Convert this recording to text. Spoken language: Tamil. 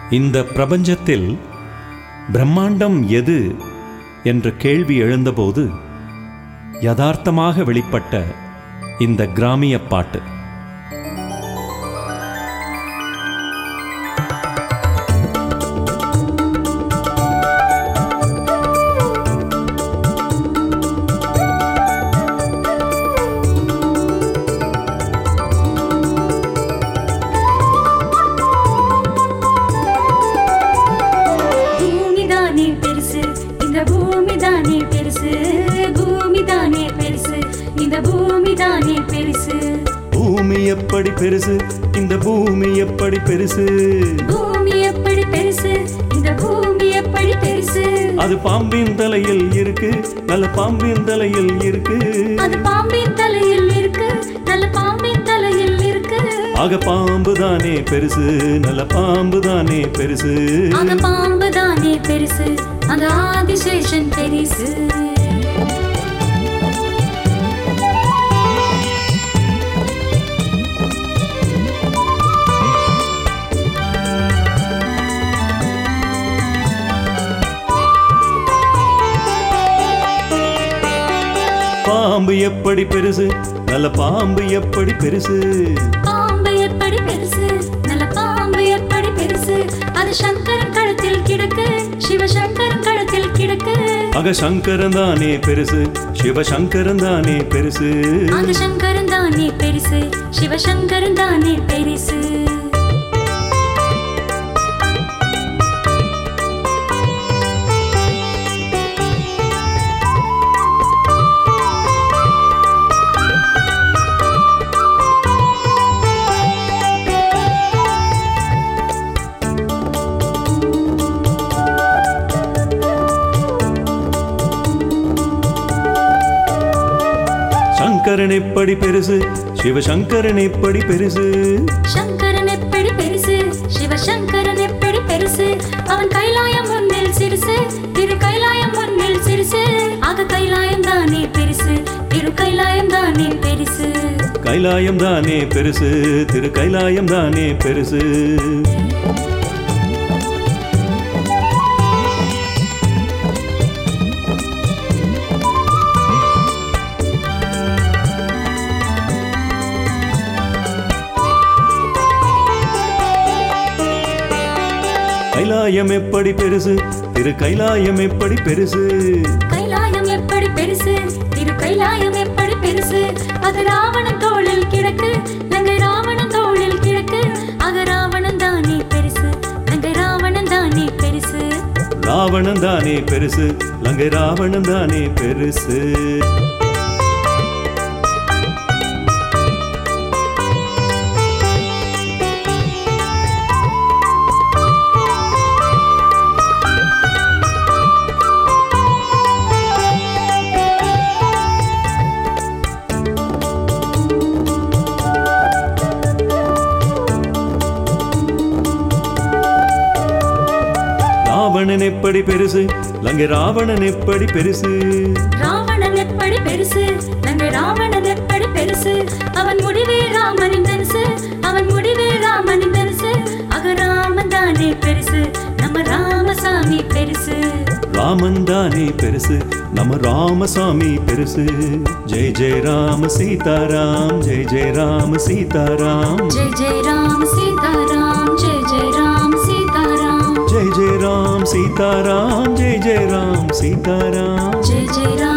இந்த பிரபஞ்சத்தில் பிரம்மாண்டம் எது என்ற கேள்வி எழுந்தபோது யதார்த்தமாக வெளிப்பட்ட இந்த கிராமிய பாட்டு பூமிதானே பெருசு இந்த பூமிதானே பெருசு பூமிதானே பெருசு இந்த பூமிதானே பெருசு பூமி எப்படி பெருசு இந்த பூமி எப்படி பெருசு பூமி எப்படி பெருசு இந்த பூமி எப்படி பெருசு அது பாம்பின் தலையில் இருக்கு நல்ல பாம்பின் தலையில் இருக்கு அது பாம்பின் தலையில் இருக்கு நல்ல பாம்பின் தலையில் இருக்கு ஆக பாம்பு தானே பெருசு நல்ல பாம்பு தானே பெருசு அந்த பாம்பு தானே பெருசு அந்த ஆதிசேஷன் பெருசு பாம்பு எப்படி பெருசு நல்ல பாம்பு எப்படி பெருசு பாம்பு எப்படி பெருசு நல்ல பாம்பு எப்படி பெருசு அது சங்கரன் கழுத்தில் கிடக்கு சிவசங்கரன் கழுத்தில் கிடக்கு ஆக சங்கரன் தானே பெருசு சிவசங்கரன் தானே பெருசு அந்த சங்கரன் தானே பெருசு சிவசங்கரன் தானே பெருசு சங்கரன் எப்படி பெருசு சிவசங்கரன் எப்படி பெருசு சங்கரன் எப்படி பெருசு சிவசங்கரன் எப்படி பெருசு அவன் கைலாயம் முன்னில் சிறுசு திரு கைலாயம் முன்னில் சிறுசு ஆக கைலாயம் தானே பெருசு திரு கைலாயம் தானே பெருசு கைலாயம் தானே பெருசு திரு கைலாயம் தானே பெருசு கைலாயம் எப்படி பெருசு திரு கைலாயம் எப்படி பெருசு கைலாயம் எப்படி பெருசு திரு கைலாயம் எப்படி பெருசு அது ராவணன் தோளில் கிடக்கு லங்கை ராவணன் தோளில் கிடக்கு ஆக ராவணன் தானே பெருசு லங்கை ராவணன் தானே பெருசு ராவணன் தானே பெருசு லங்கை ராவணன் தானே பெருசு ராவணன் எப்படி பெருசு லங்கை ராவணன் எப்படி பெருசு ராவணன் எப்படி பெருசு லங்கை ராவணன் எப்படி பெருசு அவன் முடிவே ராமனின் தனுசு அவன் முடிவே ராமனின் தனுசு ஆக ராமன் தானே பெருசு நம்ம ராமசாமி பெருசு ராமன் தானே பெருசு நம்ம ராமசாமி பெருசு ஜெய் ஜெய் ராம சீதாராம் ஜெய் ஜெய் ராம சீதாராம் ஜெய் ஜெய் ராம் சீதாராம் ஜெய் ஜெய் ராம் சீதாராம் ஜெய் ஜெய் ராம் சீதாராம் ஜெய் ஜெய் ராம் சீதாராம் ஜெய் ஜெய் ராம்